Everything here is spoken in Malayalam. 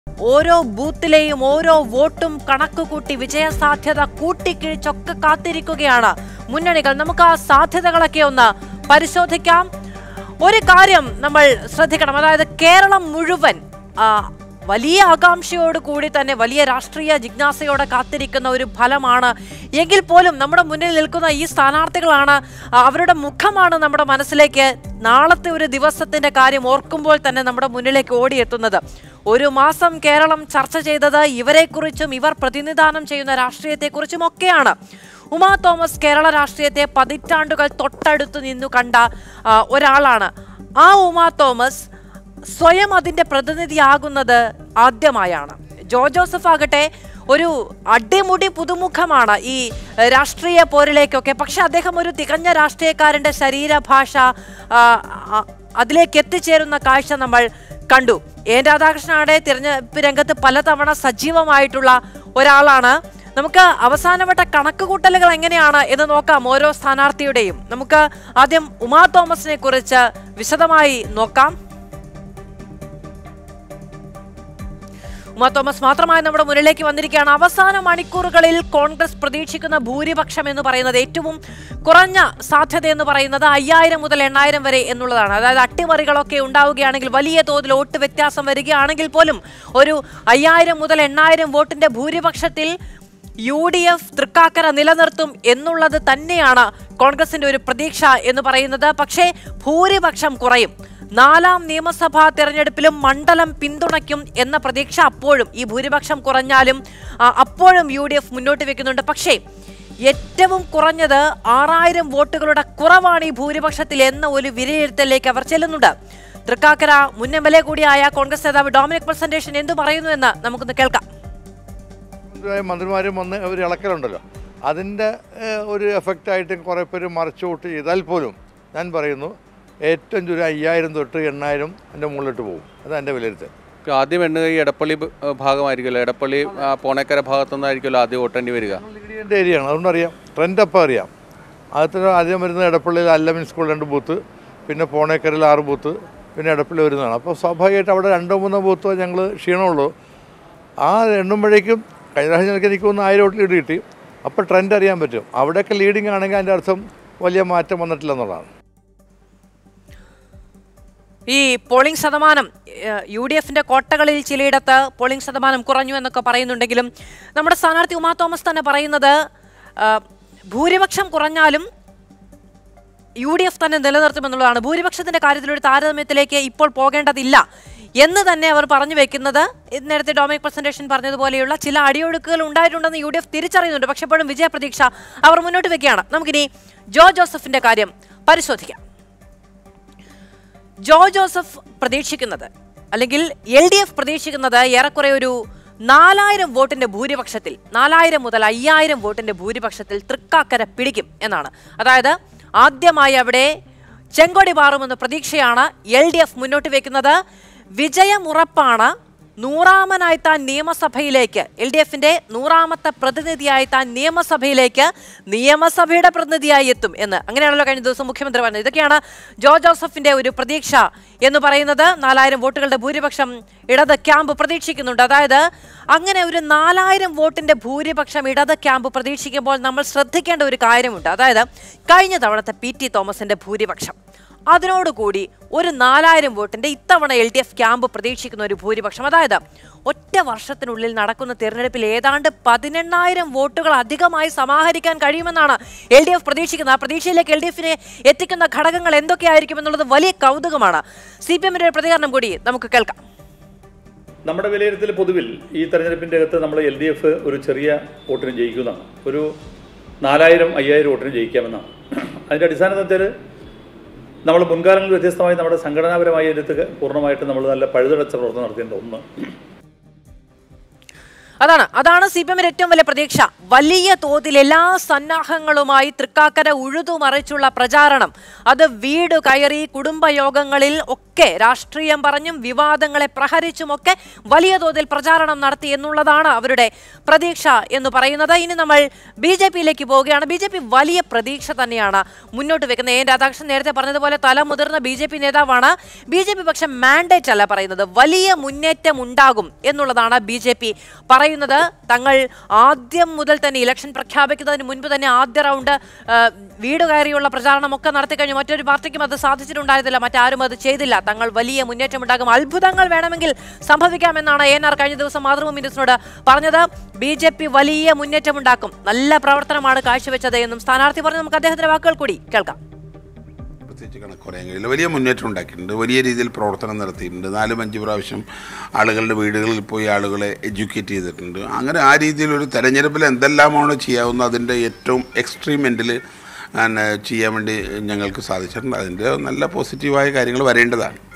ഓരോ ബൂത്തിലെയും ഓരോ വോട്ടും കണക്കുകൂട്ടി വിജയസാധ്യത കൂട്ടിക്കിഴിച്ചൊക്കെ കാത്തിരിക്കുകയാണ് മുന്നണികൾ നമുക്ക് ആ സാധ്യതകളൊക്കെ ഒന്ന് പരിശോധിക്കാം ഒരു കാര്യം നമ്മൾ ശ്രദ്ധിക്കണം അതായത് കേരളം മുഴുവൻ ആ, വലിയ ആകാംക്ഷയോട് കൂടി തന്നെ വലിയ രാഷ്ട്രീയ ജിജ്ഞാസയോടെ കാത്തിരിക്കുന്ന ഒരു ഫലമാണ് എങ്കിൽ പോലും നമ്മുടെ മുന്നിൽ നിൽക്കുന്ന ഈ സ്ഥാനാർത്ഥികളാണ് ആ, അവരുടെ മുഖമാണ് നമ്മുടെ മനസ്സിലേക്ക് നാളത്തെ ഒരു ദിവസത്തിന്റെ കാര്യം ഓർക്കുമ്പോൾ തന്നെ നമ്മുടെ മുന്നിലേക്ക് ഓടിയെത്തുന്നത് ഒരു മാസം കേരളം ചർച്ച ചെയ്തത് ഇവരെക്കുറിച്ചും ഇവർ പ്രതിനിധാനം ചെയ്യുന്ന രാഷ്ട്രീയത്തെക്കുറിച്ചും ഒക്കെയാണ് ഉമാ തോമസ് കേരള രാഷ്ട്രീയത്തെ പതിറ്റാണ്ടുകൾ തൊട്ടടുത്ത് നിന്നു കണ്ട ആ, ഒരാളാണ് ആ ഉമാ തോമസ് സ്വയം അതിന്റെ പ്രതിനിധിയാകുന്നത് ആദ്യമായാണ് ജോ ജോസഫ് ആകട്ടെ ഒരു അടിമുടി പുതുമുഖമാണ് ഈ ഏഹ്, രാഷ്ട്രീയ പോരിലേക്കൊക്കെ പക്ഷെ അദ്ദേഹം ഒരു തികഞ്ഞ രാഷ്ട്രീയക്കാരന്റെ ശരീരഭാഷ ആ, ആ, അതിലേക്ക് എത്തിച്ചേരുന്ന കാഴ്ച നമ്മൾ കണ്ടു എൻ രാധാകൃഷ്ണനാടെ തിരഞ്ഞെടുപ്പ് രംഗത്ത് പലതവണ സജീവമായിട്ടുള്ള ഒരാളാണ് നമുക്ക് അവസാനവട്ട കണക്കുകൂട്ടലുകൾ എങ്ങനെയാണ് എന്ന് നോക്കാം ഓരോ സ്ഥാനാർത്ഥിയുടെയും നമുക്ക് ആദ്യം ഉമാ തോമസിനെ കുറിച്ച് വിശദമായി നോക്കാം ഉമാ തോമസ് മാത്രമായി നമ്മുടെ മുന്നിലേക്ക് വന്നിരിക്കുകയാണ് അവസാന മണിക്കൂറുകളിൽ കോൺഗ്രസ് പ്രതീക്ഷിക്കുന്ന ഭൂരിപക്ഷം എന്ന് പറയുന്നത് ഏറ്റവും കുറഞ്ഞ സാധ്യത എന്ന് പറയുന്നത് അയ്യായിരം മുതൽ എണ്ണായിരം വരെ എന്നുള്ളതാണ് അതായത് അട്ടിമറികളൊക്കെ ഉണ്ടാവുകയാണെങ്കിൽ വലിയ തോതിൽ വോട്ട് വ്യത്യാസം വരികയാണെങ്കിൽ പോലും ഒരു അയ്യായിരം മുതൽ എണ്ണായിരം വോട്ടിന്റെ ഭൂരിപക്ഷത്തിൽ യു ഡി എഫ് തൃക്കാക്കര നിലനിർത്തും എന്നുള്ളത് തന്നെയാണ് കോൺഗ്രസിന്റെ ഒരു പ്രതീക്ഷ എന്ന് പറയുന്നത് പക്ഷേ ഭൂരിപക്ഷം കുറയും നാലാം നിയമസഭാ തെരഞ്ഞെടുപ്പിലും മണ്ഡലം പിന്തുണയ്ക്കും എന്ന പ്രതീക്ഷ അപ്പോഴും ഈ ഭൂരിപക്ഷം കുറഞ്ഞാലും ആ, അപ്പോഴും യു ഡി എഫ് മുന്നോട്ട് വെക്കുന്നുണ്ട് പക്ഷേ ഏറ്റവും കുറഞ്ഞത് ആറായിരം വോട്ടുകളുടെ കുറവാണ് ഈ ഭൂരിപക്ഷത്തിൽ എന്ന ഒരു വിലയിരുത്തലിലേക്ക് അവർ ചെല്ലുന്നുണ്ട് തൃക്കാക്കര മുൻ എം എൽ എ കൂടിയായ കോൺഗ്രസ് നേതാവ് ഡൊമിനിക് പ്രസന്റേഷൻ എന്തു പറയുന്നു എന്ന് നമുക്കൊന്ന് കേൾക്കാം മന്ത്രിമാരും മന്ത്രിമാരും വന്ന് ഒരു ഇളക്കലുണ്ടല്ലോ അതിൻ്റെ ഏഹ്, ഒരു എഫക്റ്റായിട്ട് കുറേ പേര് മറിച്ചു വോട്ട് ചെയ്താൽ പോലും ഞാൻ പറയുന്നു ഏറ്റവും ചുരുങ്ങി അയ്യായിരം തൊട്ട് എണ്ണായിരം എൻ്റെ മുകളിലോട്ട് പോകും അതാണ് എൻ്റെ വിലയിരുത്തൽ ആദ്യം എണ്ണുക ഈ എടപ്പള്ളി ബ- ഭാഗമായിരിക്കുമല്ലോ എടപ്പള്ളി ആ, പോണേക്കര ഭാഗത്തുനിന്നായിരിക്കുമല്ലോ ആദ്യം വോട്ടേണ്ടി വരിക ലീഡിയൻ്റെ ഏരിയയാണ് അതുകൊണ്ട് അറിയാം ട്രെൻഡ് അപ്പം അറിയാം ആദ്യത്തെ ആദ്യം വരുന്നത് എടപ്പള്ളിയിൽ അല്ലമിൻ സ്കൂൾ രണ്ട് ബൂത്ത് പിന്നെ പോണേക്കരയിൽ ആറ് ബൂത്ത് പിന്നെ എടപ്പള്ളി വരുന്നതാണ് അപ്പോൾ സ്വാഭാവികമായിട്ട് അവിടെ രണ്ടോ മൂന്നോ ബൂത്തോ ഞങ്ങൾ ക്ഷീണമുള്ളൂ ആ എണ്ണുമ്പോഴേക്കും കഴിഞ്ഞ പ്രാവശ്യം എനിക്ക് എനിക്ക് ഒന്ന് ആയിരം വോട്ട് ലീഡ് കിട്ടി അപ്പോൾ ട്രെൻഡ് അറിയാൻ പറ്റും അവിടെയൊക്കെ ലീഡിങ് ആണെങ്കിൽ അതിൻ്റെ അർത്ഥം വലിയ മാറ്റം വന്നിട്ടില്ല എന്നുള്ളതാണ് ഈ പോളിംഗ് ശതമാനം യു ഡി എഫിന്റെ കോട്ടകളിൽ ചിലയിടത്ത് പോളിംഗ് ശതമാനം കുറഞ്ഞു എന്നൊക്കെ പറയുന്നുണ്ടെങ്കിലും നമ്മുടെ സ്ഥാനാർത്ഥി ഉമാ തോമസ് തന്നെ പറയുന്നത് ആ, ഭൂരിപക്ഷം കുറഞ്ഞാലും യു ഡി എഫ് തന്നെ നിലനിർത്തുമെന്നുള്ളതാണ് ഭൂരിപക്ഷത്തിന്റെ കാര്യത്തിൽ ഒരു താരതമ്യത്തിലേക്ക് ഇപ്പോൾ പോകേണ്ടതില്ല എന്ന് തന്നെ അവർ പറഞ്ഞു വെക്കുന്നത് ഇത് നേരത്തെ ഡൊമിനിക് പ്രസന്റേഷൻ പറഞ്ഞതുപോലെയുള്ള ചില അടിയൊഴുക്കുകൾ ഉണ്ടായിട്ടുണ്ടെന്ന് യു ഡി എഫ് തിരിച്ചറിയുന്നുണ്ട് പക്ഷെ എപ്പോഴും വിജയപ്രതീക്ഷ അവർ മുന്നോട്ട് വെക്കുകയാണ് നമുക്കിനി ജോ ജോസഫിന്റെ കാര്യം പരിശോധിക്കാം ജോ ജോസഫ് പ്രതീക്ഷിക്കുന്നത് അല്ലെങ്കിൽ എൽ ഡി എഫ് പ്രതീക്ഷിക്കുന്നത് ഏറെക്കുറെ ഒരു നാലായിരം വോട്ടിന്റെ ഭൂരിപക്ഷത്തിൽ നാലായിരം മുതൽ അയ്യായിരം വോട്ടിന്റെ ഭൂരിപക്ഷത്തിൽ തൃക്കാക്കര പിടിക്കും എന്നാണ് അതായത് ആദ്യമായി അവിടെ ചെങ്കൊടി പാറുമെന്ന പ്രതീക്ഷയാണ് എൽ ഡി എഫ് മുന്നോട്ട് വെക്കുന്നത് വിജയമുറപ്പാണ് നൂറാമനായി താൻ നിയമസഭയിലേക്ക് എൽ ഡി എഫിന്റെ നൂറാമത്തെ പ്രതിനിധിയായി താൻ നിയമസഭയിലേക്ക് നിയമസഭയുടെ പ്രതിനിധിയായി എത്തും എന്ന് അങ്ങനെയാണല്ലോ കഴിഞ്ഞ ദിവസം മുഖ്യമന്ത്രി പറഞ്ഞത് ഇതൊക്കെയാണ് ജോ ജോസഫിന്റെ ഒരു പ്രതീക്ഷ എന്ന് പറയുന്നത് നാലായിരം വോട്ടുകളുടെ ഭൂരിപക്ഷം ഇടത് ക്യാമ്പ് പ്രതീക്ഷിക്കുന്നുണ്ട് അതായത് അങ്ങനെ ഒരു നാലായിരം വോട്ടിന്റെ ഭൂരിപക്ഷം ഇടത് ക്യാമ്പ് പ്രതീക്ഷിക്കുമ്പോൾ നമ്മൾ ശ്രദ്ധിക്കേണ്ട ഒരു കാര്യമുണ്ട് അതായത് കഴിഞ്ഞ തവണത്തെ പി ടി തോമസിന്റെ ഭൂരിപക്ഷം അതിനോടുകൂടി ഒരു നാലായിരം വോട്ടിന്റെ ഇത്തവണ എൽ ഡി എഫ് ക്യാമ്പ് പ്രതീക്ഷിക്കുന്ന ഒരു ഭൂരിപക്ഷം അതായത് ഒറ്റ വർഷത്തിനുള്ളിൽ നടക്കുന്ന തിരഞ്ഞെടുപ്പിൽ ഏതാണ്ട് പതിനെണ്ണായിരം വോട്ടുകൾ അധികമായി സമാഹരിക്കാൻ കഴിയുമെന്നാണ് എൽ ഡി എഫ് പ്രതീക്ഷിക്കുന്നത് ആ പ്രതീക്ഷയിലേക്ക് എൽ ഡി എഫിനെ എത്തിക്കുന്ന ഘടകങ്ങൾ എന്തൊക്കെയായിരിക്കും എന്നുള്ളത് വലിയ കൗതുകമാണ് സി പി എമ്മിന്റെ പ്രതികരണം കൂടി നമുക്ക് കേൾക്കാം നമ്മുടെ വിലയിരുത്തൽ പൊതുവിൽ ഈ തെരഞ്ഞെടുപ്പിൻ്റെ അകത്ത് നമ്മൾ എൽ ഡി എഫ് ഒരു ചെറിയ വോട്ടിന് ജയിക്കുന്നതാണ് ഒരു നാലായിരം അയ്യായിരം വോട്ടിന് ജയിക്കാമെന്നാണ് അതിൻ്റെ അടിസ്ഥാനത്തിൽ വെച്ചാൽ നമ്മൾ മുൻകാലങ്ങളിൽ വ്യത്യസ്തമായി നമ്മുടെ സംഘടനാപരമായ ഇതിനകത്ത് പൂർണ്ണമായിട്ട് നമ്മൾ നല്ല പഴുതടച്ച പ്രവർത്തനം നടത്തേണ്ട ഒന്ന് അതാണ് അതാണ് സി പി എമ്മിന്റെ ഏറ്റവും വലിയ പ്രതീക്ഷ വലിയ തോതിൽ എല്ലാ സന്നാഹങ്ങളുമായി തൃക്കാക്കര ഉഴുതുമറിച്ചുള്ള പ്രചാരണം അത് വീട് കയറി കുടുംബയോഗങ്ങളിൽ ഒക്കെ ഒക്കെ രാഷ്ട്രീയം പറഞ്ഞും വിവാദങ്ങളെ പ്രഹരിച്ചുമൊക്കെ വലിയ തോതിൽ പ്രചാരണം നടത്തി എന്നുള്ളതാണ് അവരുടെ പ്രതീക്ഷ എന്ന് പറയുന്നത് ഇനി നമ്മൾ ബി ജെ പിയിലേക്ക് പോവുകയാണ് ബി ജെ പി വലിയ പ്രതീക്ഷ തന്നെയാണ് മുന്നോട്ട് വെക്കുന്നത് എൻ രാധാകൃഷ്ണൻ നേരത്തെ പറഞ്ഞതുപോലെ തല മുതിർന്ന ബി ജെ പി നേതാവാണ് ബി ജെ പി പക്ഷെ മാൻഡേറ്റ് അല്ല പറയുന്നത് വലിയ മുന്നേറ്റം ഉണ്ടാകും എന്നുള്ളതാണ് ബി ജെ പി പറയുന്നത് തങ്ങൾ ആദ്യം മുതൽ തന്നെ ഇലക്ഷൻ പ്രഖ്യാപിക്കുന്നതിന് മുൻപ് തന്നെ ആദ്യ റൗണ്ട് ആ, വീട് കയറിയുള്ള പ്രചാരണമൊക്കെ നടത്തി കഴിഞ്ഞു മറ്റൊരു പാർട്ടിക്കും അത് സാധിച്ചിട്ടുണ്ടായിരുന്നില്ല മറ്റാരും അത് ചെയ്തില്ല തങ്ങൾ വലിയ മുന്നേറ്റമുണ്ടാകും അത്ഭുതങ്ങൾ വേണമെങ്കിൽ സംഭവിക്കാമെന്നാണ് എൻ ആർ കഴിഞ്ഞ ദിവസം മാതൃഭൂമി ന്യൂസിനോട് പറഞ്ഞത് ബി ജെ പി വലിയ മുന്നേറ്റമുണ്ടാക്കും നല്ല പ്രവർത്തനമാണ് കാഴ്ചവെച്ചത് എന്നും സ്ഥാനാർത്ഥി പറഞ്ഞു നമുക്ക് അദ്ദേഹത്തിന്റെ വാക്കുകൾ കൂടി കേൾക്കാം പ്രത്യേകിച്ച് കണക്ക് പറയാൻ കഴിയില്ല വലിയ മുന്നേറ്റം ഉണ്ടാക്കിയിട്ടുണ്ട് വലിയ രീതിയിൽ പ്രവർത്തനം നടത്തിയിട്ടുണ്ട് നാലും അഞ്ച് പ്രാവശ്യം ആളുകളുടെ വീടുകളിൽ പോയി ആളുകളെ എഡ്യൂക്കേറ്റ് ചെയ്തിട്ടുണ്ട് അങ്ങനെ ആ രീതിയിൽ ഒരു തെരഞ്ഞെടുപ്പിൽ എന്തെല്ലാമാണോ ചെയ്യാവുന്നത് അതിൻ്റെ ഏറ്റവും എക്സ്ട്രീം എൻഡിൽ ചെയ്യാൻ വേണ്ടി ഞങ്ങൾക്ക് സാധിച്ചിട്ടുണ്ട് അതിൻ്റെ നല്ല പോസിറ്റീവായ കാര്യങ്ങൾ വരേണ്ടതാണ്